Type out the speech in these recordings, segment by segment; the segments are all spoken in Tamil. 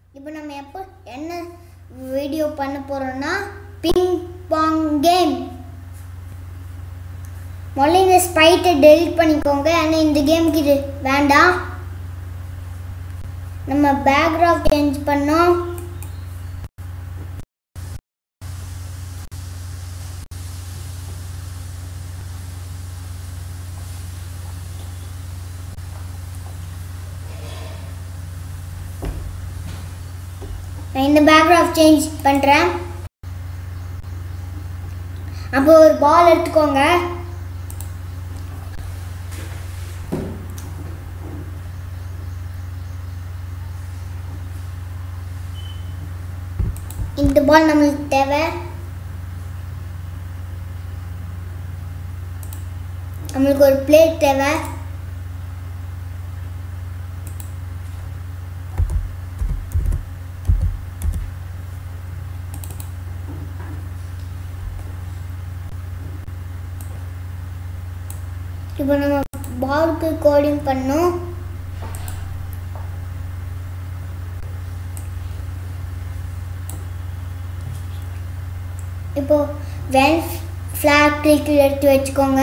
இப்போ நம்ம எப்போ என்ன வீடியோ பண்ண போகிறோம்னா பிங் பாங் கேம் முதல்ல இந்த ஸ்பைட்டை டெலிட் பண்ணிக்கோங்க ஆனால் இந்த கேமுக்கு இது வேண்டாம் நம்ம பேக்ரவுண்ட் சேஞ்ச் பண்ணோம் நான் இந்த பேக்ரவுண்ட் சேஞ்ச் பண்ணுறேன் அப்போ ஒரு பால் எடுத்துக்கோங்க இந்த பால் நம்மளுக்கு தேவை நம்மளுக்கு ஒரு பிளேட் தேவை இப்போ நம்ம பாலுக்கு கோடிங் பண்ணோம் இப்போ வென் ஃப்ளாக் கிளிக் எடுத்து வச்சுக்கோங்க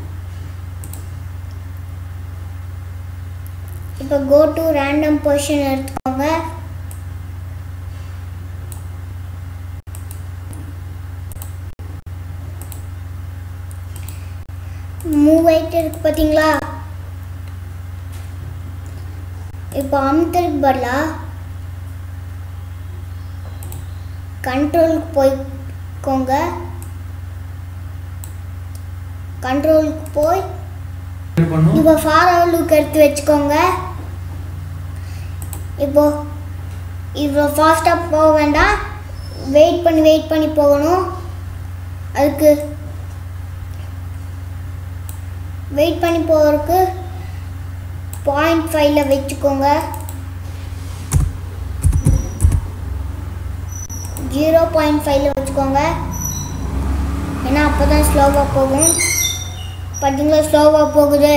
இப்போ கோ டு ரேண்டம் பொசிஷன் எடுத்துக்கோங்க மூவ் ஆயிட்டு இருக்கு பார்த்தீங்களா இப்போ அமுத்தருக்கு பதிலாக கண்ட்ரோலுக்கு போய்க்கோங்க கண்ட்ரோலுக்கு போய் பண்ணும் இப்போ ஃபார் லுக் எடுத்து வச்சுக்கோங்க இப்போ இவ்வளோ ஃபாஸ்ட்டாக போக வேண்டாம் வெயிட் பண்ணி வெயிட் பண்ணி போகணும் அதுக்கு வெயிட் பண்ணி போகிறதுக்கு பாயிண்ட் ஃபைவ்ல வச்சுக்கோங்க ஜீரோ பாயிண்ட் ஃபைவ்ல வச்சுக்கோங்க ஏன்னா அப்போ தான் ஸ்லோவாக போகும் பார்த்தீங்களா ஸ்லோவாக போகுது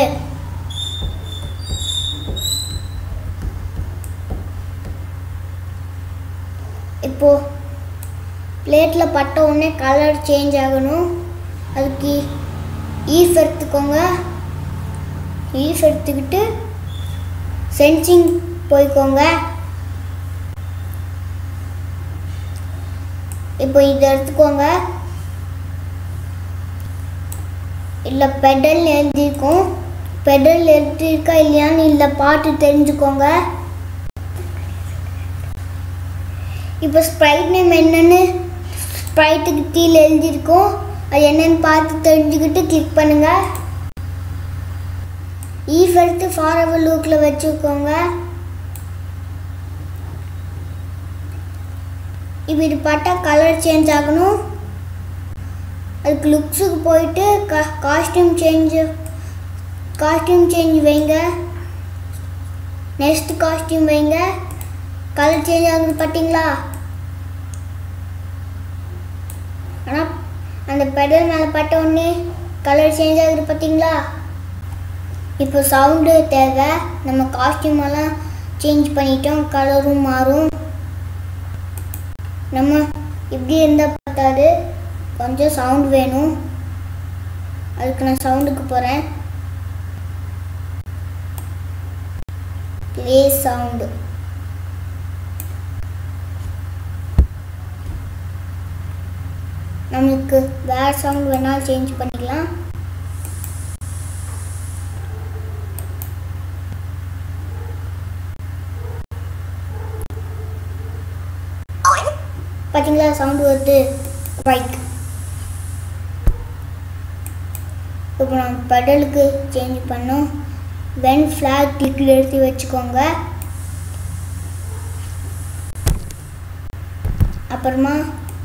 இப்போ பிளேட்டில் பட்ட உடனே கலர் சேஞ்ச் ஆகணும் அதுக்கு ஈஃப் எடுத்துக்கோங்க ஈஃப் எடுத்துக்கிட்டு சென்சிங் போய்க்கோங்க இப்போ இதை எடுத்துக்கோங்க இல்லை பெடல் எழுதியிருக்கும் பெடல் எழுதியிருக்கா இல்லையான்னு இல்லை பாட்டு தெரிஞ்சுக்கோங்க இப்போ ஸ்ப்ரைட் நேம் என்னன்னு ஸ்ப்ரைட்டுக்கு கீழே எழுதியிருக்கும் அது என்னன்னு பார்த்து தெரிஞ்சுக்கிட்டு கிளிக் பண்ணுங்க ஈஃப் எடுத்து ஃபாரவர் லூக்கில் வச்சுக்கோங்க இப்போ இது பார்த்தா கலர் சேஞ்ச் ஆகணும் அதுக்கு லுக்ஸுக்கு போயிட்டு கா காஸ்டியூம் சேஞ்சு காஸ்டியூம் சேஞ்ச் வைங்க நெக்ஸ்ட் காஸ்டியூம் வைங்க கலர் சேஞ்ச் ஆகுது பார்த்தீங்களா ஆனால் அந்த பெடல் மேலே பட்ட உடனே கலர் சேஞ்ச் ஆகுது பார்த்தீங்களா இப்போ சவுண்டு தேவை நம்ம காஸ்டியூம் எல்லாம் சேஞ்ச் பண்ணிட்டோம் கலரும் மாறும் நம்ம இப்படி இருந்தால் பார்த்தாது கொஞ்சம் சவுண்ட் வேணும் அதுக்கு நான் சவுண்டுக்கு போகிறேன் ப்ளே சவுண்டு நம்மளுக்கு வேறு சவுண்ட் வேணாலும் சேஞ்ச் பண்ணிக்கலாம் பார்த்தீங்களா சவுண்ட் வருது குவைக் இப்போ நம்ம பெடலுக்கு சேஞ்ச் பண்ணோம் வென் ஃப்ளாக் கிளிக்கில் எடுத்து வச்சுக்கோங்க அப்புறமா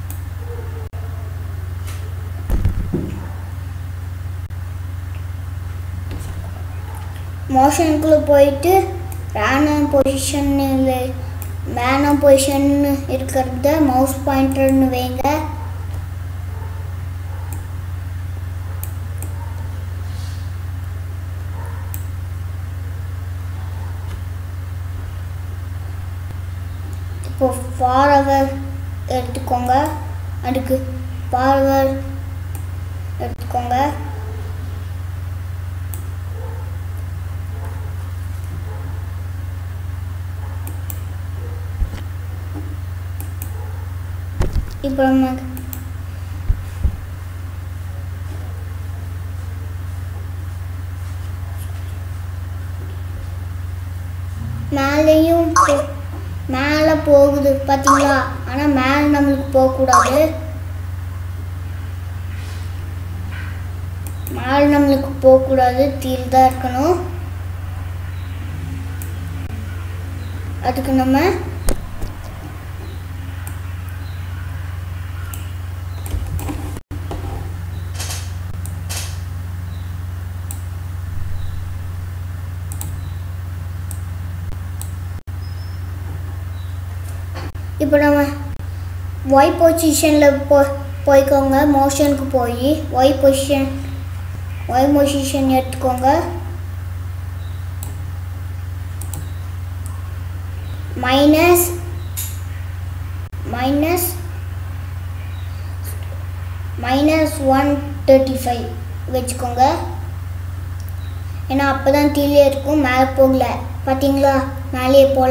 மோஷனுக்குள்ளே போயிட்டு ரேனம் பொசிஷனில் மேனம் பொசிஷன் இருக்கிறத மவுஸ் பாயிண்டர்னு வைங்க இப்போ ஃபார்வர் எடுத்துக்கோங்க அதுக்கு ஃபார்வர் எடுத்துக்கோங்க இப்போ நம்ம மேலேயும் போ- மேலே போகுது பார்த்தீங்களா ஆனால் மேலே நம்மளுக்கு போகக்கூடாது மேலே நம்மளுக்கு போகக்கூடாது கீழே தான் இருக்கணும் அதுக்கு நம்ம இப்போ நம்ம ஒய் பொசிஷனில் போ போய்க்கோங்க மோஷனுக்கு போய் ஒய் பொசிஷன் ஒய் பொசிஷன் எடுத்துக்கோங்க minus minus minus one thirty five வச்சுக்கோங்க ஏன்னா அப்போ தான் கீழே இருக்கும் மேலே போகல பார்த்தீங்களா மேலேயே போகல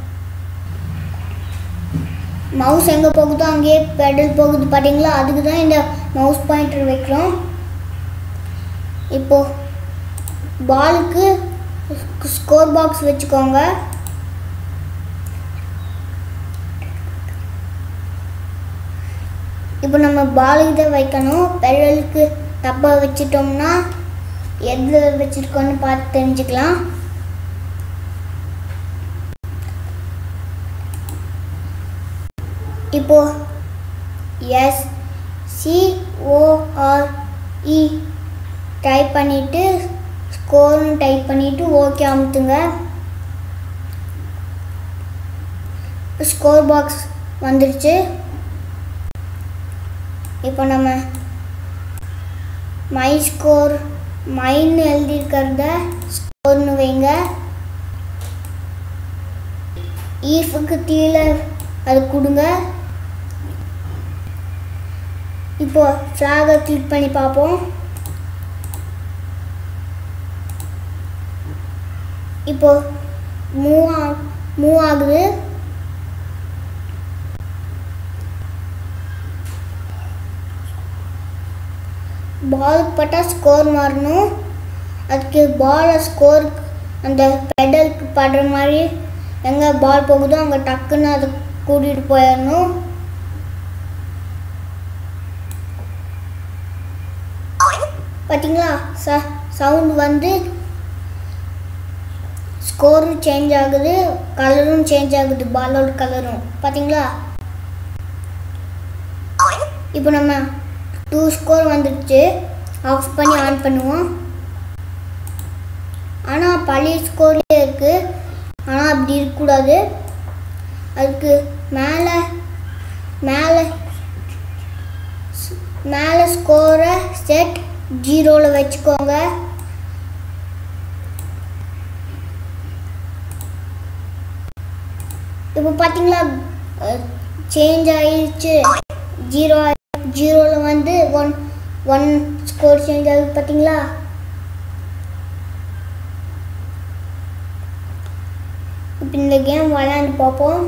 மவுஸ் எங்கே போகுதோ அங்கேயே பெடல் போகுது பார்த்தீங்களா அதுக்கு தான் இந்த மவுஸ் பாயிண்டர் வைக்கிறோம் இப்போ பாலுக்கு ஸ்கோர் பாக்ஸ் வச்சுக்கோங்க இப்போ நம்ம பாலுக்கு தான் வைக்கணும் பெடலுக்கு டப்பா வச்சிட்டோம்னா எதில் வச்சுருக்கோன்னு பார்த்து தெரிஞ்சுக்கலாம் இப்போ எஸ் சிஓஆர்இ டைப் பண்ணிவிட்டு ஸ்கோர்னு டைப் பண்ணிவிட்டு ஓகே அமுத்துங்க ஸ்கோர் பாக்ஸ் வந்துருச்சு இப்போ நம்ம மை ஸ்கோர் மைன்னு எழுதியிருக்கிறத ஸ்கோர்னு வைங்க ஈஃபுக்கு கீழே அது கொடுங்க இப்போ ஃப்ளாகை கிளிக் பண்ணி பார்ப்போம் இப்போ மூவ் ஆ மூவ் ஆகுது பால் பட்டால் ஸ்கோர் மாறணும் அதுக்கு பாலை ஸ்கோர் அந்த பெடலுக்கு படுற மாதிரி எங்கே பால் போகுதோ அங்கே டக்குன்னு அதை கூட்டிகிட்டு போயிடணும் பார்த்தீங்களா ச சவுண்ட் வந்து ஸ்கோரும் சேஞ்ச் ஆகுது கலரும் சேஞ்ச் ஆகுது பாலோட கலரும் பார்த்தீங்களா இப்போ நம்ம டூ ஸ்கோர் வந்துடுச்சு ஆஃப் பண்ணி ஆன் பண்ணுவோம் ஆனால் பழைய ஸ்கோர்லேயே இருக்குது ஆனால் அப்படி இருக்கக்கூடாது அதுக்கு மேலே மேலே மேலே ஸ்கோரை செட் ஜீரோவில் வச்சுக்கோங்க இப்போ பார்த்தீங்களா சேஞ்ச் ஆயிடுச்சு ஜீரோ ஜீரோவில் வந்து ஒன் ஒன் ஸ்கோர் சேஞ்ச் ஆகுது பார்த்தீங்களா இப்போ இந்த கேம் விளையாண்டு பார்ப்போம்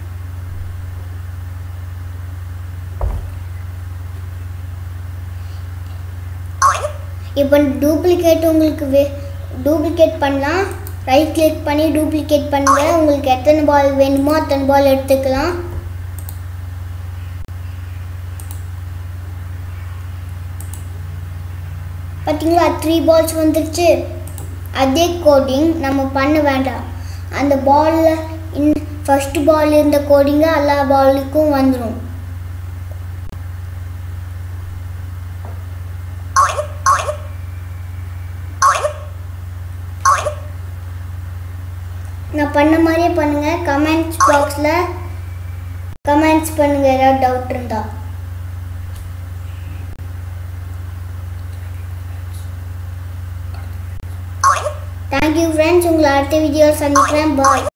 இப்போ டூப்ளிகேட் உங்களுக்கு வே டூப்ளிகேட் பண்ணலாம் ரைட் கிளிக் பண்ணி டூப்ளிகேட் பண்ணுங்க உங்களுக்கு எத்தனை பால் வேணுமோ அத்தனை பால் எடுத்துக்கலாம் பார்த்தீங்களா த்ரீ பால்ஸ் வந்துருச்சு அதே கோடிங் நம்ம பண்ண வேண்டாம் அந்த பாலில் இன் ஃபர்ஸ்ட் பால் இருந்த கோடிங்க எல்லா பாலுக்கும் வந்துடும் நான் பண்ண மாதிரியே பண்ணுங்க கமெண்ட்ஸ் பாக்ஸில் கமெண்ட்ஸ் பண்ணுங்க ஏதாவது டவுட் இருந்தா தேங்க்யூ ஃப்ரெண்ட்ஸ் உங்களை அடுத்த வீடியோ சந்திக்கிறேன் பாய்